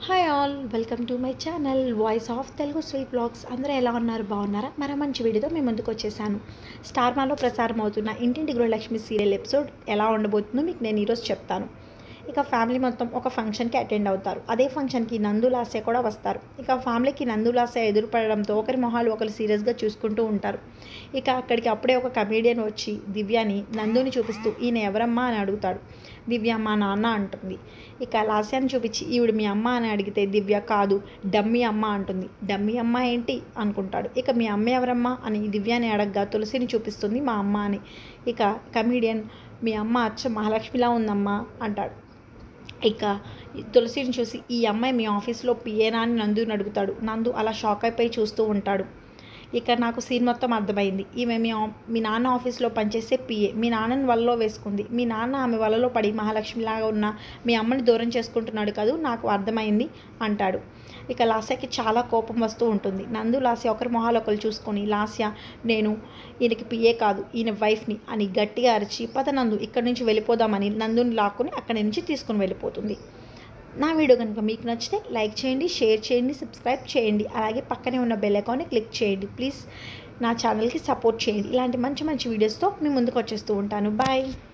hi all welcome to my channel voice of Telugu sweet blogs అందరూ ఎలా ఉన్నారు బాగున్నారా మరో మంచి వీడియోతో మేము ముందుకు వచ్చేసాను స్టార్ మాలో ప్రసారం అవుతున్న ఇంటింటి గృహలక్ష్మి సీరియల్ ఎపిసోడ్ ఎలా ఉండబోతుందో మీకు నేను ఈరోజు చెప్తాను ఇక ఫ్యామిలీ మొత్తం ఒక ఫంక్షన్కి అటెండ్ అవుతారు అదే ఫంక్షన్కి నందు లాస్య కూడా వస్తారు ఇక ఫ్యామిలీకి నందు లాస్య ఎదురుపడడంతో ఒకరి మొహాలు ఒకరు సీరియస్గా చూసుకుంటూ ఉంటారు ఇక అక్కడికి అప్పుడే ఒక కమేడియన్ వచ్చి దివ్యాని నందుని చూపిస్తూ ఈయన ఎవరమ్మా అని అడుగుతాడు దివ్య మా నాన్న అంటుంది ఇక లాస్యాన్ని చూపించి ఈవిడ మీ అమ్మ అని అడిగితే దివ్య కాదు డమ్మీ అమ్మ అంటుంది డమ్మీ అమ్మ ఏంటి అనుకుంటాడు ఇక మీ అమ్మ ఎవరమ్మా అని దివ్యాని అడగగా తులసిని చూపిస్తుంది మా అమ్మ అని ఇక కమీడియన్ మీ అమ్మ అచ్చ మహాలక్ష్మిలా ఉందమ్మా అంటాడు ఇక తులసిని చూసి ఈ అమ్మాయి మీ ఆఫీస్లో పిఏనా అని నందుని అడుగుతాడు నందు అలా షాక్ అయిపోయి చూస్తూ ఉంటాడు ఇక నాకు సీన్ మొత్తం అర్థమైంది ఈమె మీ ఆ- మీ నాన్న ఆఫీస్లో పనిచేసే పిఏ మీ నాన్నని వలలో వేసుకుంది మీ నాన్న ఆమె వలలో పడి మహాలక్ష్మిలాగా ఉన్న మీ అమ్మని దూరం చేసుకుంటున్నాడు కదూ నాకు అర్థమైంది అంటాడు ఇక లాస్యకి చాలా కోపం వస్తూ ఉంటుంది నందు లాస్య ఒకరి మొహాలు ఒకరు చూసుకొని లాస్య నేను ఈయనకి పిఏ కాదు ఈయన వైఫ్ని అని గట్టిగా అరిచి పద నందు ఇక్కడి నుంచి వెళ్ళిపోదామని నందుని లాక్కుని అక్కడి నుంచి తీసుకుని వెళ్ళిపోతుంది నా వీడియో కనుక మీకు నచ్చితే లైక్ చేయండి షేర్ చేయండి సబ్స్క్రైబ్ చేయండి అలాగే పక్కనే ఉన్న బెల్ ఐకాన్ని క్లిక్ చేయండి ప్లీజ్ నా ఛానల్కి సపోర్ట్ చేయండి ఇలాంటి మంచి మంచి వీడియోస్తో మీ ముందుకు వచ్చేస్తూ ఉంటాను బాయ్